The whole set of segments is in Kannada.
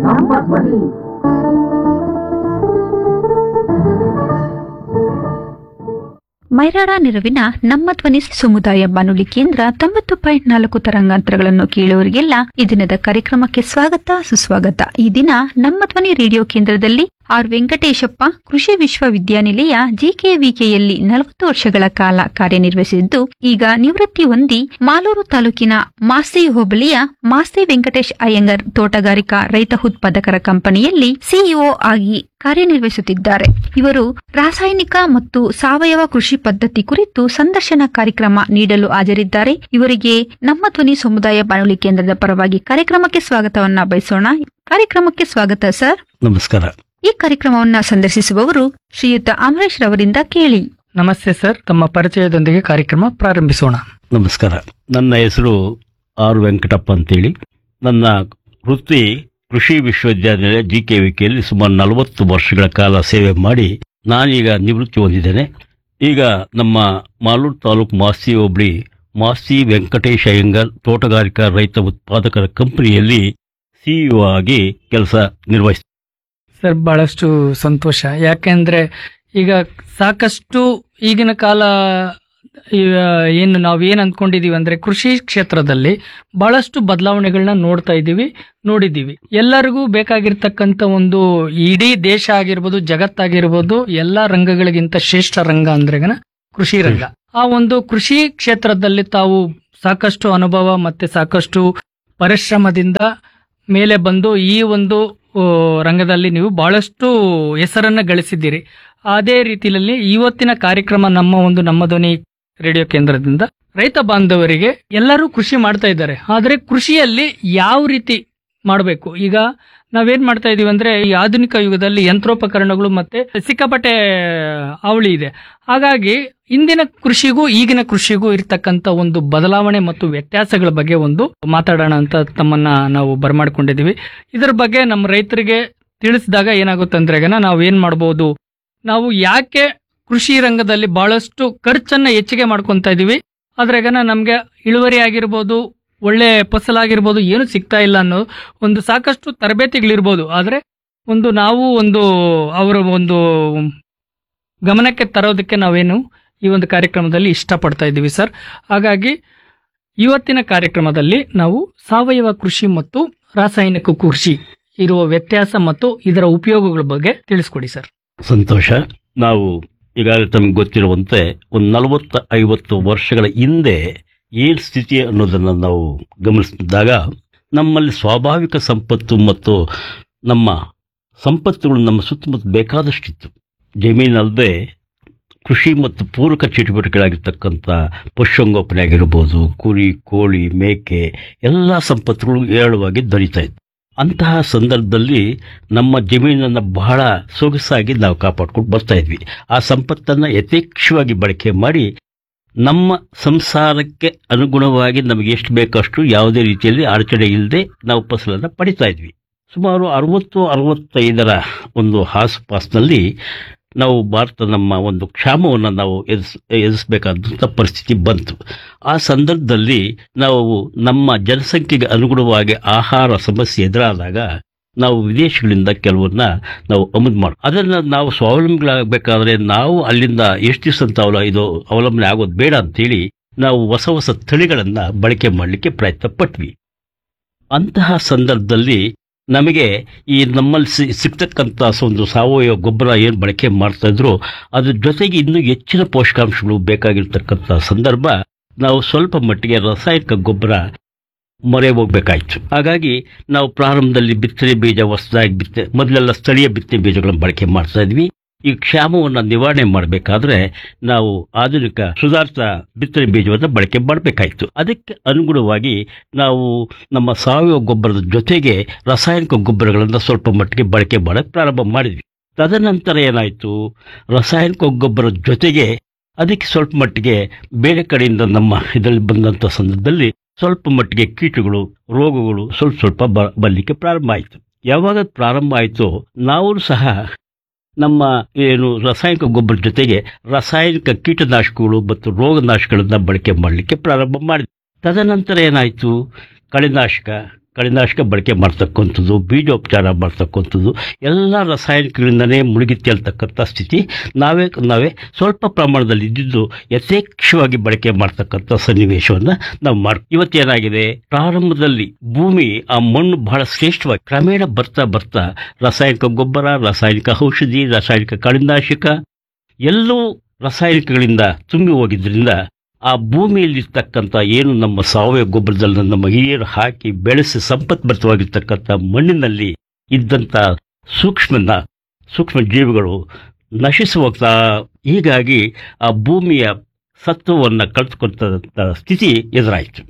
ನಮ್ಮ ಧ್ವನಿ ಮೈರಾಡ ನೆರವಿನ ನಮ್ಮ ಧ್ವನಿ ಸಮುದಾಯ ಬಾನುಲಿ ಕೇಂದ್ರ ತೊಂಬತ್ತು ಪಾಯಿಂಟ್ ನಾಲ್ಕು ತರಂಗಾಂತರಗಳನ್ನು ಕೇಳುವವರಿಗೆಲ್ಲ ಈ ದಿನದ ಕಾರ್ಯಕ್ರಮಕ್ಕೆ ಸ್ವಾಗತ ಸುಸ್ವಾಗತ ಈ ದಿನ ನಮ್ಮ ಧ್ವನಿ ರೇಡಿಯೋ ಕೇಂದ್ರದಲ್ಲಿ ಆರ್ ವೆಂಕಟೇಶಪ್ಪ ಕೃಷಿ ವಿಶ್ವವಿದ್ಯಾನಿಲಯ ಜಿಕೆವಿಕೆಯಲ್ಲಿ ನಲವತ್ತು ವರ್ಷಗಳ ಕಾಲ ಕಾರ್ಯನಿರ್ವಹಿಸಿದ್ದು ಈಗ ನಿವೃತ್ತಿ ಹೊಂದಿ ಮಾಲೂರು ತಾಲೂಕಿನ ಮಾಸ್ತಿ ಹೋಬಳಿಯ ಮಾಸ್ತಿ ವೆಂಕಟೇಶ್ ಅಯ್ಯಂಗರ್ ತೋಟಗಾರಿಕಾ ರೈತ ಉತ್ಪಾದಕರ ಕಂಪನಿಯಲ್ಲಿ ಸಿಇಒ ಆಗಿ ಕಾರ್ಯನಿರ್ವಹಿಸುತ್ತಿದ್ದಾರೆ ಇವರು ರಾಸಾಯನಿಕ ಮತ್ತು ಸಾವಯವ ಕೃಷಿ ಪದ್ಧತಿ ಕುರಿತು ಸಂದರ್ಶನ ಕಾರ್ಯಕ್ರಮ ನೀಡಲು ಹಾಜರಿದ್ದಾರೆ ಇವರಿಗೆ ನಮ್ಮ ಧ್ವನಿ ಸಮುದಾಯ ಬಾನುಲಿ ಕೇಂದ್ರದ ಪರವಾಗಿ ಕಾರ್ಯಕ್ರಮಕ್ಕೆ ಸ್ವಾಗತವನ್ನ ಬಯಸೋಣ ಕಾರ್ಯಕ್ರಮಕ್ಕೆ ಸ್ವಾಗತ ಸರ್ ನಮಸ್ಕಾರ ಈ ಕಾರ್ಯಕ್ರಮವನ್ನ ಸಂದರ್ಶಿಸುವವರು ಶ್ರೀಯುತ ಅಮರೇಶ್ ರವರಿಂದ ಕೇಳಿ ನಮಸ್ತೆ ಸರ್ ತಮ್ಮ ಪರಿಚಯದೊಂದಿಗೆ ಕಾರ್ಯಕ್ರಮ ಪ್ರಾರಂಭಿಸೋಣ ನಮಸ್ಕಾರ ನನ್ನ ಹೆಸರು ಆರ್ ವೆಂಕಟಪ್ಪ ಅಂತೇಳಿ ನನ್ನ ವೃತ್ತಿ ಕೃಷಿ ವಿಶ್ವವಿದ್ಯಾನಿಲಯ ಜಿ ಕೆ ವಿಕೆಯಲ್ಲಿ ಸುಮಾರು ನಲವತ್ತು ವರ್ಷಗಳ ಕಾಲ ಸೇವೆ ಮಾಡಿ ನಾನೀಗ ನಿವೃತ್ತಿ ಹೊಂದಿದ್ದೇನೆ ಈಗ ನಮ್ಮ ಮಾಲೂರು ತಾಲೂಕು ಮಾಸ್ತಿ ಹೋಬಳಿ ಮಾಸ್ತಿ ವೆಂಕಟೇಶ್ ಅಯ್ಯಂಗರ್ ತೋಟಗಾರಿಕಾ ರೈತ ಉತ್ಪಾದಕರ ಕಂಪನಿಯಲ್ಲಿ ಸಿಇಒ ಆಗಿ ಕೆಲಸ ನಿರ್ವಹಿಸ್ತಾರೆ ಸರ್ ಬಹಳಷ್ಟು ಸಂತೋಷ ಯಾಕೆಂದ್ರೆ ಈಗ ಸಾಕಷ್ಟು ಈಗಿನ ಕಾಲ ಈಗ ಏನು ನಾವು ಏನು ಅಂದ್ಕೊಂಡಿದೀವಿ ಅಂದ್ರೆ ಕೃಷಿ ಕ್ಷೇತ್ರದಲ್ಲಿ ಬಹಳಷ್ಟು ಬದಲಾವಣೆಗಳನ್ನ ನೋಡ್ತಾ ಇದ್ದೀವಿ ನೋಡಿದ್ದೀವಿ ಎಲ್ಲರಿಗೂ ಬೇಕಾಗಿರ್ತಕ್ಕಂಥ ಒಂದು ಇಡೀ ದೇಶ ಆಗಿರ್ಬೋದು ಜಗತ್ತಾಗಿರ್ಬೋದು ಎಲ್ಲಾ ರಂಗಗಳಿಗಿಂತ ಶ್ರೇಷ್ಠ ರಂಗ ಅಂದ್ರೆಗನ ಕೃಷಿ ರಂಗ ಆ ಒಂದು ಕೃಷಿ ಕ್ಷೇತ್ರದಲ್ಲಿ ತಾವು ಸಾಕಷ್ಟು ಅನುಭವ ಮತ್ತೆ ಸಾಕಷ್ಟು ಪರಿಶ್ರಮದಿಂದ ಮೇಲೆ ಬಂದು ಈ ಒಂದು ಆ, ರಂಗದಲ್ಲಿ ನೀವು ಬಹಳಷ್ಟು ಹೆಸರನ್ನ ಗಳಿಸಿದ್ದೀರಿ ಅದೇ ರೀತಿಯಲ್ಲಿ ಇವತ್ತಿನ ಕಾರ್ಯಕ್ರಮ ನಮ್ಮ ಒಂದು ನಮ್ಮ ಧ್ವನಿ ರೇಡಿಯೋ ಕೇಂದ್ರದಿಂದ ರೈತ ಬಾಂಧವರಿಗೆ ಎಲ್ಲರೂ ಕೃಷಿ ಮಾಡ್ತಾ ಇದ್ದಾರೆ ಆದ್ರೆ ಕೃಷಿಯಲ್ಲಿ ಯಾವ ರೀತಿ ಮಾಡಬೇಕು ಈಗ ನಾವೇನ್ ಮಾಡ್ತಾ ಇದೀವಿ ಅಂದ್ರೆ ಈ ಆಧುನಿಕ ಯುಗದಲ್ಲಿ ಯಂತ್ರೋಪಕರಣಗಳು ಮತ್ತೆ ಸಿಕ್ಕಾಪಟ್ಟೆ ಅವಳಿ ಇದೆ ಹಾಗಾಗಿ ಇಂದಿನ ಕೃಷಿಗೂ ಈಗಿನ ಕೃಷಿಗೂ ಇರ್ತಕ್ಕಂಥ ಒಂದು ಬದಲಾವಣೆ ಮತ್ತು ವ್ಯತ್ಯಾಸಗಳ ಬಗ್ಗೆ ಒಂದು ಮಾತಾಡೋಣ ಅಂತ ತಮ್ಮನ್ನ ನಾವು ಬರಮಾಡ್ಕೊಂಡಿದೀವಿ ಇದರ ಬಗ್ಗೆ ನಮ್ಮ ರೈತರಿಗೆ ತಿಳಿಸಿದಾಗ ಏನಾಗುತ್ತೆ ಅಂದ್ರೆ ಈಗ ನಾವು ಏನ್ ಮಾಡ್ಬೋದು ನಾವು ಯಾಕೆ ಕೃಷಿ ರಂಗದಲ್ಲಿ ಬಹಳಷ್ಟು ಖರ್ಚನ್ನ ಹೆಚ್ಚಿಗೆ ಮಾಡ್ಕೊಂತ ಇದೀವಿ ಅದ್ರಾಗ ನಮ್ಗೆ ಇಳುವರಿ ಆಗಿರ್ಬೋದು ಒಳ್ಳೆ ಫಸಲಾಗಿರ್ಬೋದು ಏನು ಸಿಗ್ತಾ ಇಲ್ಲ ಅನ್ನೋ ಒಂದು ಸಾಕಷ್ಟು ತರಬೇತಿಗಳಿರ್ಬೋದು ಆದ್ರೆ ಒಂದು ನಾವು ಒಂದು ಅವರ ಒಂದು ಗಮನಕ್ಕೆ ತರೋದಕ್ಕೆ ನಾವೇನು ಈ ಒಂದು ಕಾರ್ಯಕ್ರಮದಲ್ಲಿ ಇಷ್ಟಪಡ್ತಾ ಇದ್ದೀವಿ ಸರ್ ಹಾಗಾಗಿ ಇವತ್ತಿನ ಕಾರ್ಯಕ್ರಮದಲ್ಲಿ ನಾವು ಸಾವಯವ ಕೃಷಿ ಮತ್ತು ರಾಸಾಯನಿಕ ಕೃಷಿ ಇರುವ ವ್ಯತ್ಯಾಸ ಮತ್ತು ಇದರ ಉಪಯೋಗಗಳ ಬಗ್ಗೆ ತಿಳಿಸ್ಕೊಡಿ ಸರ್ ಸಂತೋಷ ನಾವು ಈಗಾಗಲೇ ತಮಗೆ ಗೊತ್ತಿರುವಂತೆ ಒಂದು ನಲವತ್ತು ಐವತ್ತು ವರ್ಷಗಳ ಹಿಂದೆ ಏನು ಸ್ಥಿತಿ ಅನ್ನೋದನ್ನು ನಾವು ಗಮನಿಸಿದಾಗ ನಮ್ಮಲ್ಲಿ ಸ್ವಾಭಾವಿಕ ಸಂಪತ್ತು ಮತ್ತು ನಮ್ಮ ಸಂಪತ್ತುಗಳು ನಮ್ಮ ಸುತ್ತಮುತ್ತ ಬೇಕಾದಷ್ಟಿತ್ತು ಜಮೀನಲ್ಲದೆ ಕೃಷಿ ಮತ್ತು ಪೂರಕ ಚಟುವಟಿಕೆಗಳಾಗಿರ್ತಕ್ಕಂಥ ಪಶುಸಂಗೋಪನೆ ಆಗಿರ್ಬೋದು ಕುರಿ ಕೋಳಿ ಮೇಕೆ ಎಲ್ಲ ಸಂಪತ್ತುಗಳು ಏರಳವಾಗಿ ದೊರೀತಾ ಇತ್ತು ಅಂತಹ ಸಂದರ್ಭದಲ್ಲಿ ನಮ್ಮ ಜಮೀನನ್ನು ಬಹಳ ಸೊಗಸಾಗಿ ನಾವು ಕಾಪಾಡ್ಕೊಂಡು ಬರ್ತಾ ಇದ್ವಿ ಆ ಸಂಪತ್ತನ್ನು ಯಥೇಚ್ಛವಾಗಿ ಬಳಕೆ ಮಾಡಿ ನಮ್ಮ ಸಂಸಾರಕ್ಕೆ ಅನುಗುಣವಾಗಿ ನಮಗೆ ಎಷ್ಟು ಬೇಕಷ್ಟು ಯಾವುದೇ ರೀತಿಯಲ್ಲಿ ಅಡಚಣೆ ಇಲ್ಲದೆ ನಾವು ಫಸಲನ್ನು ಪಡಿತಾ ಇದ್ವಿ ಸುಮಾರು ಅರವತ್ತು ಅರವತ್ತೈದರ ಒಂದು ಆಸುಪಾಸಿನಲ್ಲಿ ನಾವು ಭಾರತ ನಮ್ಮ ಒಂದು ಕ್ಷಾಮವನ್ನು ನಾವು ಎದುರಿಸ್ ಎದುರಿಸಬೇಕಾದಂಥ ಪರಿಸ್ಥಿತಿ ಬಂತು ಆ ಸಂದರ್ಭದಲ್ಲಿ ನಾವು ನಮ್ಮ ಜನಸಂಖ್ಯೆಗೆ ಅನುಗುಣವಾಗಿ ಆಹಾರ ಸಮಸ್ಯೆ ಎದುರಾದಾಗ ನಾವು ವಿದೇಶಗಳಿಂದ ಕೆಲವನ್ನ ನಾವು ಆಮದು ಮಾಡಿ ಅದನ್ನು ನಾವು ಸ್ವಾವಲಂಬಿಗಳಾಗಬೇಕಾದ್ರೆ ನಾವು ಅಲ್ಲಿಂದ ಎಷ್ಟು ದಿವಸ ಅಂತ ಅವಲ ಇದು ಅವಲಂಬನೆ ಆಗೋದು ಬೇಡ ಅಂತೇಳಿ ನಾವು ಹೊಸ ಹೊಸ ತಳಿಗಳನ್ನು ಬಳಕೆ ಮಾಡಲಿಕ್ಕೆ ಪ್ರಯತ್ನ ಪಟ್ವಿ ಅಂತಹ ಸಂದರ್ಭದಲ್ಲಿ ನಮಗೆ ಈ ನಮ್ಮಲ್ಲಿ ಸಿ- ಸಿಗ್ತಕ್ಕಂಥ ಒಂದು ಸಾವಯವ ಗೊಬ್ಬರ ಏನು ಬಳಕೆ ಮಾಡ್ತಾ ಇದ್ರು ಅದ್ರ ಜೊತೆಗೆ ಇನ್ನೂ ಹೆಚ್ಚಿನ ಪೋಷಕಾಂಶಗಳು ಬೇಕಾಗಿರ್ತಕ್ಕಂಥ ಸಂದರ್ಭ ನಾವು ಸ್ವಲ್ಪ ಮಟ್ಟಿಗೆ ರಾಸಾಯನಿಕ ಗೊಬ್ಬರ ಮೊರೆ ಹೋಗ್ಬೇಕಾಯ್ತು ಹಾಗಾಗಿ ನಾವು ಪ್ರಾರಂಭದಲ್ಲಿ ಬಿತ್ತನೆ ಬೀಜ ಹೊಸದಾಗಿ ಬಿತ್ತೆ ಮೊದಲೆಲ್ಲ ಸ್ಥಳೀಯ ಬಿತ್ತನೆ ಬೀಜಗಳನ್ನು ಬಳಕೆ ಮಾಡ್ತಾ ಇದ್ವಿ ಈ ಕ್ಷಾಮವನ್ನು ನಿವಾರಣೆ ಮಾಡಬೇಕಾದ್ರೆ ನಾವು ಆಧುನಿಕ ಸುಧಾರಿತ ಬಿತ್ತನೆ ಬೀಜವನ್ನು ಬಳಕೆ ಮಾಡಬೇಕಾಯ್ತು ಅದಕ್ಕೆ ಅನುಗುಣವಾಗಿ ನಾವು ನಮ್ಮ ಸಾವಯವ ಗೊಬ್ಬರದ ಜೊತೆಗೆ ರಾಸಾಯನಿಕ ಗೊಬ್ಬರಗಳನ್ನು ಸ್ವಲ್ಪ ಮಟ್ಟಿಗೆ ಬಳಕೆ ಮಾಡಕ್ಕೆ ಪ್ರಾರಂಭ ಮಾಡಿದ್ವಿ ತದನಂತರ ಏನಾಯಿತು ರಾಸಾಯನಿಕ ಗೊಬ್ಬರದ ಜೊತೆಗೆ ಅದಕ್ಕೆ ಸ್ವಲ್ಪ ಮಟ್ಟಿಗೆ ಬೇರೆ ಕಡೆಯಿಂದ ನಮ್ಮ ಇದರಲ್ಲಿ ಬಂದಂಥ ಸಂದರ್ಭದಲ್ಲಿ ಸ್ವಲ್ಪ ಮಟ್ಟಿಗೆ ಕೀಟಗಳು ರೋಗಗಳು ಸ್ವಲ್ಪ ಸ್ವಲ್ಪ ಬ ಬರಲಿಕ್ಕೆ ಪ್ರಾರಂಭ ಆಯಿತು ಯಾವಾಗ ಪ್ರಾರಂಭ ಆಯಿತು ನಾವು ಸಹ ನಮ್ಮ ಏನು ರಾಸಾಯನಿಕ ಗೊಬ್ಬರ ಜೊತೆಗೆ ರಾಸಾಯನಿಕ ಕೀಟನಾಶಕಗಳು ಮತ್ತು ರೋಗನಾಶಕಗಳನ್ನ ಬಳಕೆ ಮಾಡಲಿಕ್ಕೆ ಪ್ರಾರಂಭ ಮಾಡಿದ್ವಿ ತದನಂತರ ಏನಾಯಿತು ಕಳೆನಾಶಕ ಕಳೆನಾಶಕ ಬಳಕೆ ಮಾಡ್ತಕ್ಕಂಥದ್ದು ಬೀಜೋಪಚಾರ ಮಾಡ್ತಕ್ಕಂಥದ್ದು ಎಲ್ಲ ರಾಸಾಯನಿಕಗಳಿಂದನೇ ಮುಳುಗಿ ತೇಲ್ತಕ್ಕಂಥ ಸ್ಥಿತಿ ನಾವೇ ನಾವೇ ಸ್ವಲ್ಪ ಪ್ರಮಾಣದಲ್ಲಿ ಇದ್ದಿದ್ದು ಯಥೇಚ್ಛವಾಗಿ ಬಳಕೆ ಮಾಡ್ತಕ್ಕಂಥ ಸನ್ನಿವೇಶವನ್ನು ನಾವು ಮಾಡ್ ಇವತ್ತೇನಾಗಿದೆ ಪ್ರಾರಂಭದಲ್ಲಿ ಭೂಮಿ ಆ ಮಣ್ಣು ಬಹಳ ಶ್ರೇಷ್ಠವಾಗಿ ಕ್ರಮೇಣ ಬರ್ತಾ ಬರ್ತಾ ರಾಸಾಯನಿಕ ಗೊಬ್ಬರ ರಾಸಾಯನಿಕ ಔಷಧಿ ರಾಸಾಯನಿಕ ಕಳೆನಾಶಕ ಎಲ್ಲವೂ ರಾಸಾಯನಿಕಗಳಿಂದ ತುಂಬಿ ಹೋಗಿದ್ರಿಂದ ಆ ಭೂಮಿಯಲ್ಲಿರ್ತಕ್ಕಂಥ ಏನು ನಮ್ಮ ಸಾವಯವ ಗೊಬ್ಬರದಲ್ಲಿ ನಮ್ಮ ಹಿರಿಯರು ಹಾಕಿ ಬೆಳೆಸಿ ಸಂಪತ್ಭರಿತವಾಗಿರ್ತಕ್ಕಂಥ ಮಣ್ಣಿನಲ್ಲಿ ಇದ್ದಂಥ ಸೂಕ್ಷ್ಮನ ಸೂಕ್ಷ್ಮ ಜೀವಿಗಳು ನಶಿಸಿ ಹೋಗ್ತಾ ಹೀಗಾಗಿ ಆ ಭೂಮಿಯ ಸತ್ವವನ್ನು ಕಳೆದುಕೊಂತ ಸ್ಥಿತಿ ಎದುರಾಯಿತು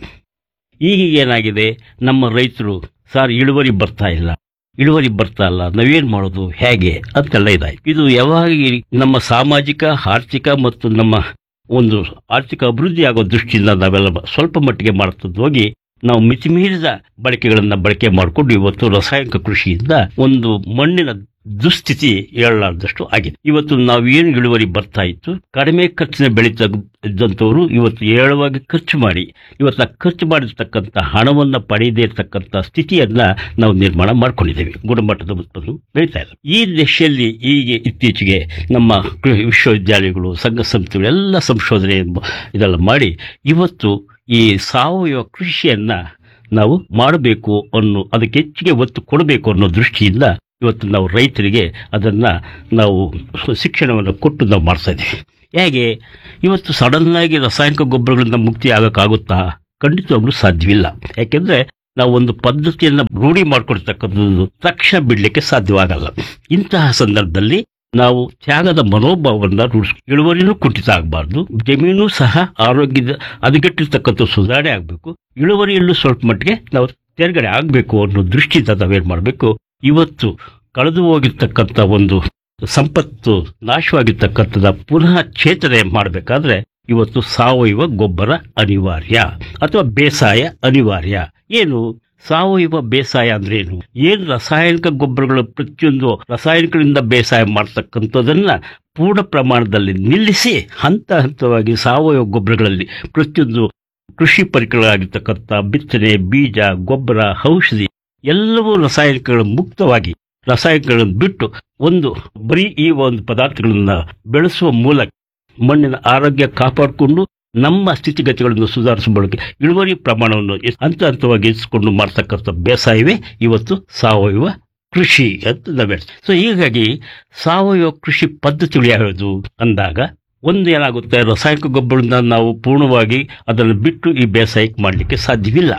ಈಗ ಏನಾಗಿದೆ ನಮ್ಮ ರೈತರು ಸರ್ ಇಳುವರಿ ಬರ್ತಾ ಇಲ್ಲ ಇಳುವರಿ ಬರ್ತಾ ಇಲ್ಲ ನಾವೇನ್ ಮಾಡೋದು ಹೇಗೆ ಅಂತೆಲ್ಲ ಇದಾಯ್ತು ಇದು ಯಾವಾಗ ಈ ನಮ್ಮ ಸಾಮಾಜಿಕ ಆರ್ಥಿಕ ಮತ್ತು ನಮ್ಮ ಒಂದು ಆರ್ಥಿಕ ಅಭಿವೃದ್ಧಿ ಆಗೋ ದೃಷ್ಟಿಯಿಂದ ನಾವೆಲ್ಲ ಬ- ಸ್ವಲ್ಪ ಮಟ್ಟಿಗೆ ಮಾಡ್ತದ್ದು ಹೋಗಿ ನಾವು ಮಿತಿಮೀರಿದ ಬಳಕೆಗಳನ್ನ ಬಳಕೆ ಮಾಡಿಕೊಂಡು ಇವತ್ತು ರಾಸಾಯನಿಕ ಕೃಷಿಯಿಂದ ಒಂದು ಮಣ್ಣಿನ ದುಸ್ಥಿತಿ ಹೇಳಲಾರ್ದಷ್ಟು ಆಗಿದೆ ಇವತ್ತು ನಾವು ಏನು ಇಳುವರಿ ಬರ್ತಾ ಇತ್ತು ಕಡಿಮೆ ಖರ್ಚಿನ ಬೆಳೀತಾ ಇದ್ದಂಥವ್ರು ಇವತ್ತು ಏಳವಾಗಿ ಖರ್ಚು ಮಾಡಿ ಇವತ್ತು ಆ ಖರ್ಚು ಮಾಡಿರ್ತಕ್ಕಂಥ ಹಣವನ್ನು ಪಡೆಯದೇ ಇರತಕ್ಕಂಥ ಸ್ಥಿತಿಯನ್ನ ನಾವು ನಿರ್ಮಾಣ ಮಾಡ್ಕೊಂಡಿದ್ದೇವೆ ಗುಣಮಟ್ಟದ ಉತ್ಪನ್ನ ಬೆಳೀತಾ ಇದೆ ಈ ದಿಶೆಯಲ್ಲಿ ಈಗ ಇತ್ತೀಚೆಗೆ ನಮ್ಮ ಕೃ- ವಿಶ್ವವಿದ್ಯಾಲಯಗಳು ಸಂಘ ಸಂಸ್ಥೆಗಳು ಎಲ್ಲ ಸಂಶೋಧನೆ ಎಂಬ- ಇದೆಲ್ಲ ಮಾಡಿ ಇವತ್ತು ಈ ಸಾವಯವ ಕೃಷಿಯನ್ನ ನಾವು ಮಾಡಬೇಕು ಅನ್ನೋ ಅದಕ್ಕೆ ಹೆಚ್ಚಿಗೆ ಒತ್ತು ಕೊಡಬೇಕು ಅನ್ನೋ ದೃಷ್ಟಿಯಿಂದ ಇವತ್ತು ನಾವು ರೈತರಿಗೆ ಅದನ್ನ ನಾವು ಶಿಕ್ಷಣವನ್ನು ಕೊಟ್ಟು ನಾವು ಮಾಡ್ತಾ ಇದ್ದೀವಿ ಹೇಗೆ ಇವತ್ತು ಸಡನ್ ಆಗಿ ರಾಸಾಯನಿಕ ಗೊಬ್ಬರಗಳಿಂದ ಮುಕ್ತಿ ಆಗಕ್ಕಾಗುತ್ತಾ ಖಂಡಿತವಾಗ್ಲೂ ಸಾಧ್ಯವಿಲ್ಲ ಯಾಕೆಂದ್ರೆ ನಾವು ಒಂದು ಪದ್ಧತಿಯನ್ನ ರೂಢಿ ಮಾಡ್ಕೊಳ್ತಕ್ಕಂಥದ್ದು ತಕ್ಷಣ ಬಿಡ್ಲಿಕ್ಕೆ ಸಾಧ್ಯವಾಗಲ್ಲ ಇಂತಹ ಸಂದರ್ಭದಲ್ಲಿ ನಾವು ತ್ಯಾಗದ ಮನೋಭಾವವನ್ನು ರೂಢಿಸ್ ಇಳುವರಿನೂ ಕುಂಠಿತ ಆಗಬಾರ್ದು ಜಮೀನು ಸಹ ಆರೋಗ್ಯದ ಹದಗೆಟ್ಟಿರ್ತಕ್ಕಂಥ ಸುಧಾರಣೆ ಆಗಬೇಕು ಇಳುವರಿಯಲ್ಲೂ ಸ್ವಲ್ಪ ಮಟ್ಟಿಗೆ ನಾವು ತೆರಗಡೆ ಆಗಬೇಕು ಅನ್ನೋ ದೃಷ್ಟಿಯಿಂದ ನಾವೇನು ಮಾಡಬೇಕು ಇವತ್ತು ಕಳೆದು ಹೋಗಿರ್ತಕ್ಕಂಥ ಒಂದು ಸಂಪತ್ತು ನಾಶವಾಗಿರ್ತಕ್ಕಂಥದ ಪುನಃ ಚೇತನೆ ಮಾಡಬೇಕಾದ್ರೆ ಇವತ್ತು ಸಾವಯವ ಗೊಬ್ಬರ ಅನಿವಾರ್ಯ ಅಥವಾ ಬೇಸಾಯ ಅನಿವಾರ್ಯ ಏನು ಸಾವಯವ ಬೇಸಾಯ ಅಂದ್ರೆ ಏನು ಏನು ರಾಸಾಯನಿಕ ಗೊಬ್ಬರಗಳು ಪ್ರತಿಯೊಂದು ರಾಸಾಯನಿಕಗಳಿಂದ ಬೇಸಾಯ ಮಾಡ್ತಕ್ಕಂಥದನ್ನ ಪೂರ್ಣ ಪ್ರಮಾಣದಲ್ಲಿ ನಿಲ್ಲಿಸಿ ಹಂತ ಹಂತವಾಗಿ ಸಾವಯವ ಗೊಬ್ಬರಗಳಲ್ಲಿ ಪ್ರತಿಯೊಂದು ಕೃಷಿ ಪರಿಕರಗಳಾಗಿರ್ತಕ್ಕಂಥ ಬಿತ್ತನೆ ಬೀಜ ಗೊಬ್ಬರ ಔಷಧಿ ಎಲ್ಲವೂ ರಾಸಾಯನಿಕಗಳು ಮುಕ್ತವಾಗಿ ರಾಸಾಯನಿಕಗಳನ್ನು ಬಿಟ್ಟು ಒಂದು ಬರೀ ಈ ಒಂದು ಪದಾರ್ಥಗಳನ್ನ ಬೆಳೆಸುವ ಮೂಲಕ ಮಣ್ಣಿನ ಆರೋಗ್ಯ ಕಾಪಾಡಿಕೊಂಡು ನಮ್ಮ ಸ್ಥಿತಿಗತಿಗಳನ್ನು ಸುಧಾರಿಸುವ ಬಳಕೆ ಇಳುವರಿ ಪ್ರಮಾಣವನ್ನು ಎಸ್- ಹಂತ ಹಂತವಾಗಿ ಹೆಚ್ಚಿಸಿಕೊಂಡು ಮಾಡ್ತಕ್ಕಂಥ ಬೇಸಾಯವೇ ಇವತ್ತು ಸಾವಯವ ಕೃಷಿ ಅಂತ ನಾವು ಹೇಳ್ತೀವಿ ಸೊ ಹೀಗಾಗಿ ಸಾವಯವ ಕೃಷಿ ಪದ್ಧತಿಗಳು ಯಾವ್ಯಾವುದು ಅಂದಾಗ ಒಂದು ಏನಾಗುತ್ತೆ ರಾಸಾಯನಿಕ ಗೊಬ್ಬರದಿಂದ ನಾವು ಪೂರ್ಣವಾಗಿ ಅದನ್ನು ಬಿಟ್ಟು ಈ ಬೇಸಾಯಕ್ಕೆ ಮಾಡಲಿಕ್ಕೆ ಸಾಧ್ಯವಿಲ್ಲ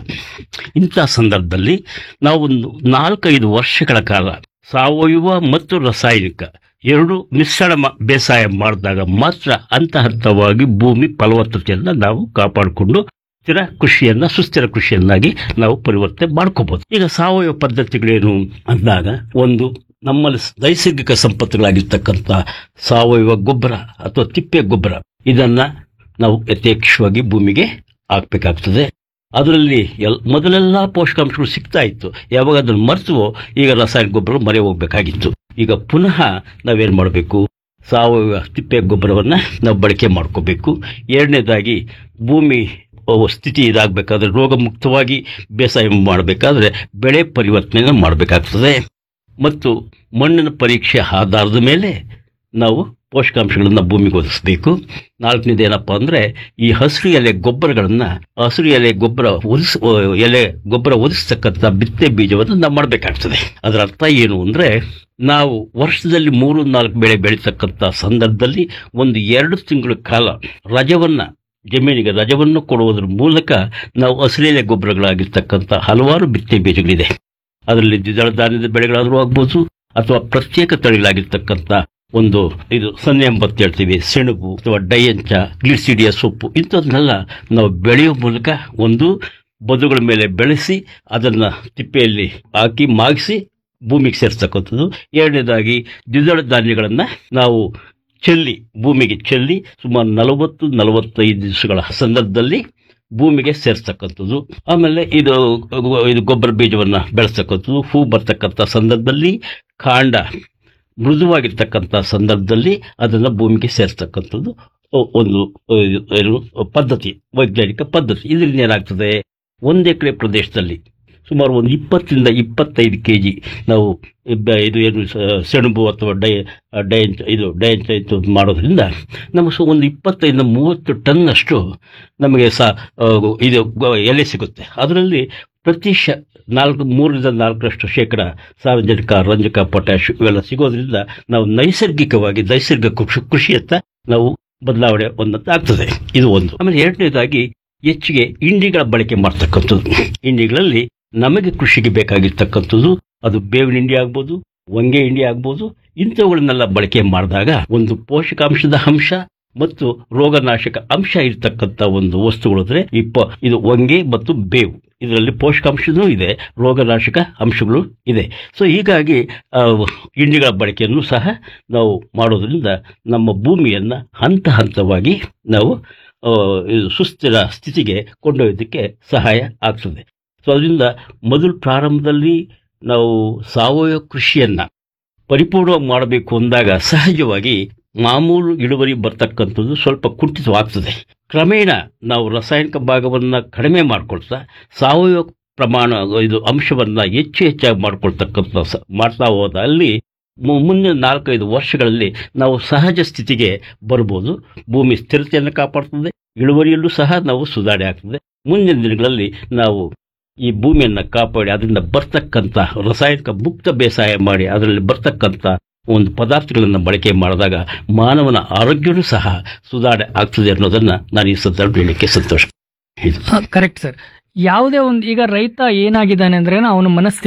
ಇಂಥ ಸಂದರ್ಭದಲ್ಲಿ ನಾವು ಒಂದು ನಾಲ್ಕೈದು ವರ್ಷಗಳ ಕಾಲ ಸಾವಯವ ಮತ್ತು ರಾಸಾಯನಿಕ ಎರಡು ಮಿಶ್ರಣ ಮ- ಬೇಸಾಯ ಮಾಡಿದಾಗ ಮಾತ್ರ ಹಂತ ಹಂತವಾಗಿ ಭೂಮಿ ಫಲವತ್ತತೆಯನ್ನ ನಾವು ಕಾಪಾಡಿಕೊಂಡು ಸ್ಥಿರ ಕೃಷಿಯನ್ನ ಸುಸ್ಥಿರ ಕೃಷಿಯನ್ನಾಗಿ ನಾವು ಪರಿವರ್ತನೆ ಮಾಡ್ಕೋಬಹುದು ಈಗ ಸಾವಯವ ಪದ್ಧತಿಗಳೇನು ಅಂದಾಗ ಒಂದು ನಮ್ಮಲ್ಲಿ ಸ್- ನೈಸರ್ಗಿಕ ಸಂಪತ್ತುಗಳಾಗಿರ್ತಕ್ಕಂಥ ಸಾವಯವ ಗೊಬ್ಬರ ಅಥವಾ ತಿಪ್ಪೆ ಗೊಬ್ಬರ ಇದನ್ನ ನಾವು ಯಥೇಚ್ಛವಾಗಿ ಭೂಮಿಗೆ ಹಾಕ್ಬೇಕಾಗ್ತದೆ ಅದರಲ್ಲಿ ಎಲ್ ಮೊದಲೆಲ್ಲ ಪೋಷಕಾಂಶಗಳು ಸಿಗ್ತಾ ಇತ್ತು ಯಾವಾಗ ಅದನ್ನು ಮರೆತುವೋ ಈಗ ರಾಸಾಯನಿಕ ಗೊಬ್ಬರ ಮರೆ ಹೋಗ್ಬೇಕಾಗಿತ್ತು ಈಗ ಪುನಃ ನಾವೇನು ಮಾಡಬೇಕು ಸಾವಯವ ತಿಪ್ಪೆ ಗೊಬ್ಬರವನ್ನು ನಾವು ಬಳಕೆ ಮಾಡ್ಕೋಬೇಕು ಎರಡನೇದಾಗಿ ಭೂಮಿ ಅವು ಸ್ಥಿತಿ ಇದಾಗಬೇಕಾದ್ರೆ ರೋಗ ಮುಕ್ತವಾಗಿ ಬೇಸಾಯ ಮಾಡಬೇಕಾದ್ರೆ ಬೆಳೆ ಪರಿವರ್ತನೆಯನ್ನು ಮಾಡಬೇಕಾಗ್ತದೆ ಮತ್ತು ಮಣ್ಣಿನ ಪರೀಕ್ಷೆ ಆಧಾರದ ಮೇಲೆ ನಾವು ಪೋಷಕಾಂಶಗಳನ್ನು ಭೂಮಿಗೆ ಒದಗಿಸಬೇಕು ನಾಲ್ಕನೇದು ಏನಪ್ಪ ಅಂದರೆ ಈ ಹಸಿರು ಎಲೆ ಗೊಬ್ಬರಗಳನ್ನು ಹಸಿರು ಎಲೆ ಗೊಬ್ಬರ ಒದಿಸ್ ಎಲೆ ಗೊಬ್ಬರ ಒದಿಸ್ತಕ್ಕಂಥ ಬಿತ್ತೆ ಬೀಜವನ್ನು ನಾವು ಮಾಡಬೇಕಾಗ್ತದೆ ಅದರ ಅರ್ಥ ಏನು ಅಂದರೆ ನಾವು ವರ್ಷದಲ್ಲಿ ಮೂರು ನಾಲ್ಕು ಬೆಳೆ ಬೆಳೀತಕ್ಕಂಥ ಸಂದರ್ಭದಲ್ಲಿ ಒಂದು ಎರಡು ತಿಂಗಳ ಕಾಲ ರಜವನ್ನು ಜಮೀನಿಗೆ ರಜವನ್ನು ಕೊಡುವುದರ ಮೂಲಕ ನಾವು ಹಸಿರೆಲೆ ಗೊಬ್ಬರಗಳಾಗಿರ್ತಕ್ಕಂಥ ಹಲವಾರು ಬಿತ್ತೆ ಬೀಜಗಳಿದೆ ಅದರಲ್ಲಿ ದ್ವಿದಳ ಧಾನ್ಯದ ಬೆಳೆಗಳಾದರೂ ಆಗ್ಬೋದು ಅಥವಾ ಪ್ರತ್ಯೇಕ ತಳಿಗಳಾಗಿರ್ತಕ್ಕಂಥ ಒಂದು ಇದು ಸನ್ನೆ ಎಂಬತ್ತು ಹೇಳ್ತೀವಿ ಸೆಣಬು ಅಥವಾ ಡೈಯಂಚ ಗ್ಲಿಸಿಡಿಯ ಸೊಪ್ಪು ಇಂಥದನ್ನೆಲ್ಲ ನಾವು ಬೆಳೆಯುವ ಮೂಲಕ ಒಂದು ಬದುಗಳ ಮೇಲೆ ಬೆಳೆಸಿ ಅದನ್ನು ತಿಪ್ಪೆಯಲ್ಲಿ ಹಾಕಿ ಮಾಗಿಸಿ ಭೂಮಿಗೆ ಸೇರಿಸ್ತಕ್ಕಂಥದ್ದು ಎರಡನೇದಾಗಿ ದ್ವಿದಳ ಧಾನ್ಯಗಳನ್ನು ನಾವು ಚೆಲ್ಲಿ ಭೂಮಿಗೆ ಚೆಲ್ಲಿ ಸುಮಾರು ನಲವತ್ತು ನಲವತ್ತೈದು ದಿವಸಗಳ ಸಂದರ್ಭದಲ್ಲಿ ಭೂಮಿಗೆ ಸೇರಿಸ್ತಕ್ಕಂಥದ್ದು ಆಮೇಲೆ ಇದು ಇದು ಗೊಬ್ಬರ ಬೀಜವನ್ನು ಬೆಳೆಸ್ತಕ್ಕಂಥದ್ದು ಹೂ ಬರ್ತಕ್ಕಂಥ ಸಂದರ್ಭದಲ್ಲಿ ಕಾಂಡ ಮೃದುವಾಗಿರ್ತಕ್ಕಂಥ ಸಂದರ್ಭದಲ್ಲಿ ಅದನ್ನು ಭೂಮಿಗೆ ಸೇರಿಸ್ತಕ್ಕಂಥದ್ದು ಒ- ಒಂದು ಅಹ್, ಏನು ಪದ್ಧತಿ ವೈಜ್ಞಾನಿಕ ಪದ್ಧತಿ ಇದರಿಂದ ಏನಾಗ್ತದೆ ಒಂದು ಎಕರೆ ಪ್ರದೇಶದಲ್ಲಿ ಸುಮಾರು ಒಂದು ಇಪ್ಪತ್ತರಿಂದ ಇಪ್ಪತ್ತೈದು ಕೆ ಜಿ ನಾವು ಬ- ಇದು ಏನು ಸ- ಸೆಣಬು ಅಥವಾ ಡೈ ಡೈಂಚ್ ಇದು ಡೈಂಚ್ ಇದು ಮಾಡೋದ್ರಿಂದ ನಮಗೆ ಸೊ ಒಂದು ಇಪ್ಪತ್ತೈದು ಮೂವತ್ತು ಟನ್ನಷ್ಟು ನಮಗೆ ಸಹ ಆ, ಇದು ಗ- ಎಲೆ ಸಿಗುತ್ತೆ ಅದರಲ್ಲಿ ಪ್ರತಿ ಶ ನಾಲ್ಕು ಮೂರರಿಂದ ನಾಲ್ಕರಷ್ಟು ಶೇಕಡ ಸಾರ್ವಜನಿಕ ರಂಜಕ ಪೊಟ್ಯಾಶ್ ಇವೆಲ್ಲ ಸಿಗೋದ್ರಿಂದ ನಾವು ನೈಸರ್ಗಿಕವಾಗಿ ನೈಸರ್ಗಿಕ ಕೃಷಿ ಕೃಷಿಯತ್ತ ನಾವು ಬದಲಾವಣೆ ಒಂದಂತ ಆಗ್ತದೆ ಇದು ಒಂದು ಆಮೇಲೆ ಎರಡನೇದಾಗಿ ಹೆಚ್ಚಿಗೆ ಇಂಡಿಗಳ ಬಳಕೆ ಮಾಡ್ತಕ್ಕಂಥದ್ದು ಇಂಡಿಗಳಲ್ಲಿ ನಮಗೆ ಕೃಷಿಗೆ ಬೇಕಾಗಿರ್ತಕ್ಕಂಥದ್ದು ಅದು ಬೇವಿನ ಹಿಂಡಿ ಆಗ್ಬೋದು ಹೊಂಗೆ ಹಿಂಡಿ ಆಗ್ಬೋದು ಇಂಥವುಗಳನ್ನೆಲ್ಲ ಬಳಕೆ ಮಾಡಿದಾಗ ಒಂದು ಪೋಷಕಾಂಶದ ಅಂಶ ಮತ್ತು ರೋಗನಾಶಕ ಅಂಶ ಇರತಕ್ಕಂಥ ಒಂದು ವಸ್ತುಗಳು ಅಂದ್ರೆ ಇಪ್ಪ ಇದು ಹೊಂಗೆ ಮತ್ತು ಬೇವು ಇದರಲ್ಲಿ ಪೋಷಕಾಂಶನೂ ಇದೆ ರೋಗನಾಶಕ ಅಂಶಗಳು ಇದೆ ಸೊ ಹೀಗಾಗಿ ಆ, ಹಿಂಡಿಗಳ ಬಳಕೆಯನ್ನು ಸಹ ನಾವು ಮಾಡೋದ್ರಿಂದ ನಮ್ಮ ಭೂಮಿಯನ್ನ ಹಂತ ಹಂತವಾಗಿ ನಾವು ಆ, ಇದು ಸುಸ್ಥಿರ ಸ್ಥಿತಿಗೆ ಕೊಂಡೊಯ್ಯೋದಕ್ಕೆ ಸಹಾಯ ಆಗ್ತದೆ ಸೊ ಅದರಿಂದ ಮೊದಲು ಪ್ರಾರಂಭದಲ್ಲಿ ನಾವು ಸಾವಯವ ಕೃಷಿಯನ್ನ ಪರಿಪೂರ್ಣವಾಗಿ ಮಾಡಬೇಕು ಅಂದಾಗ ಸಹಜವಾಗಿ ಮಾಮೂಲು ಇಳುವರಿ ಬರ್ತಕ್ಕಂಥದ್ದು ಸ್ವಲ್ಪ ಕುಂಠಿತವಾಗ್ತದೆ ಕ್ರಮೇಣ ನಾವು ರಾಸಾಯನಿಕ ಭಾಗವನ್ನು ಕಡಿಮೆ ಮಾಡ್ಕೊಳ್ತಾ ಸಾವಯವ ಪ್ರಮಾಣ ಇದು ಅಂಶವನ್ನ ಹೆಚ್ಚು ಹೆಚ್ಚಾಗಿ ಮಾಡ್ಕೊಳ್ತಕ್ಕಂಥ ಸ- ಮಾಡ್ತಾ ಹೋದ ಅಲ್ಲಿ ಮು- ಮುಂದಿನ ನಾಲ್ಕೈದು ವರ್ಷಗಳಲ್ಲಿ ನಾವು ಸಹಜ ಸ್ಥಿತಿಗೆ ಬರ್ಬೋದು ಭೂಮಿ ಸ್ಥಿರತೆಯನ್ನು ಕಾಪಾಡ್ತದೆ ಇಳುವರಿಯಲ್ಲೂ ಸಹ ನಾವು ಸುಧಾರಣೆ ಆಗ್ತದೆ ಮುಂದಿನ ದಿನಗಳಲ್ಲಿ ನಾವು ಈ ಭೂಮಿಯನ್ನು ಕಾಪಾಡಿ ಅದರಿಂದ ಬರ್ತಕ್ಕಂಥ ರಾಸಾಯನಿಕ ಮುಕ್ತ ಬೇಸಾಯ ಮಾಡಿ ಅದರಲ್ಲಿ ಬರ್ತಕ್ಕಂಥ ಒಂದು ಪದಾರ್ಥಗಳನ್ನು ಬಳಕೆ ಮಾಡಿದಾಗ ಮಾನವನ ಆರೋಗ್ಯವೂ ಸಹ ಸುಧಾರಣೆ ಆಗ್ತದೆ ಅನ್ನೋದನ್ನ ನಾನು ಈ ಸಂದರ್ಭ ಹೇಳಲಿಕ್ಕೆ ಸಂತೋಷ ಇದು ಕರೆಕ್ಟ್ ಸರ್ ಯಾವುದೇ ಒಂದು ಈಗ ರೈತ ಏನಾಗಿದ್ದಾನೆ ಅಂದ್ರೆ ಅವನ ಮನಸ್ಥಿತಿ